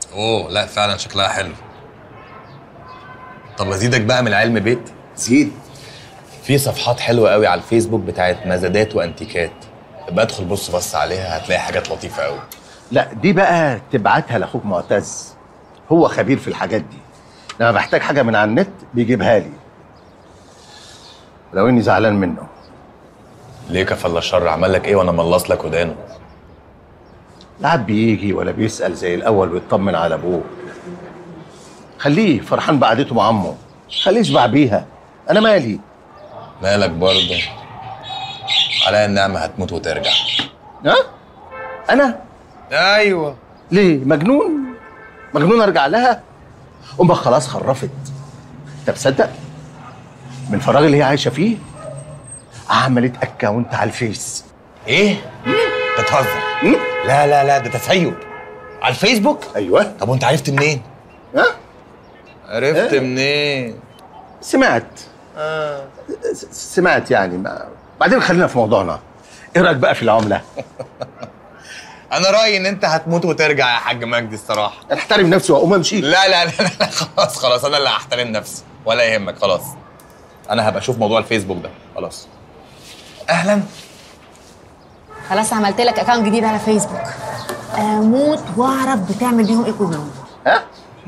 اوه لا فعلا شكلها حلو طب ازيدك بقى من العلم بيت زيد في صفحات حلوه قوي على الفيسبوك بتاعت مزادات وانتيكات ابقى ادخل بص بص عليها هتلاقي حاجات لطيفه قوي لا دي بقى تبعتها لاخوك معتز هو خبير في الحاجات دي لما بحتاج حاجه من على النت بيجيبها لي لو اني زعلان منه ليه كفل الشر عمل لك ايه وانا ملص لك ودانه لا عاد بيجي ولا بيسال زي الاول ويطمن على ابوه خليه فرحان بقعدته مع عمه خليه يشبع بيها انا مالي مالك برضه عليا النعمه هتموت وترجع ها انا ايوه ليه مجنون مجنون ارجع لها امك خلاص خرفت انت مصدق من الفراغ اللي هي عايشه فيه عملت اكونت على الفيس ايه بتهزر م? لا لا لا ده تسيب على الفيسبوك ايوه طب وانت عرفت منين ها عرفت إيه؟ منين سمعت س- سمعت يعني ما. بعدين خلينا في موضوعنا ايه رايك بقى في العمله انا رايي ان انت هتموت وترجع يا حاج مجدي الصراحه احترم نفسي واقوم امشي لا لا لا, لا, لا خلاص خلاص انا اللي هحترم نفسي ولا يهمك خلاص انا هبقى اشوف موضوع الفيسبوك ده خلاص اهلا خلاص عملت لك اكونت جديد على فيسبوك اموت واعرف بتعمل بيهم ايه كل يوم ها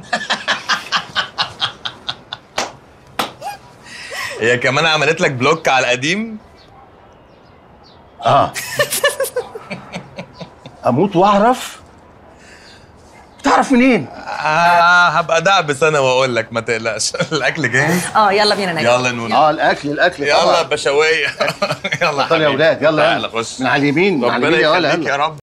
هي كمان عملت لك بلوك على القديم اه اموت واعرف تعرف منين آه هبقى دعبس انا واقول لك ما تقلقش الاكل جاهز اه يلا بينا نجي يلا نقول اه الاكل الاكل يلا طبعا بشويه يلا اتفضل يا حبيبي. اولاد يلا تعالى يلا خش من على اليمين من على ربنا اليمين يا ولا يخليك يا يلا رب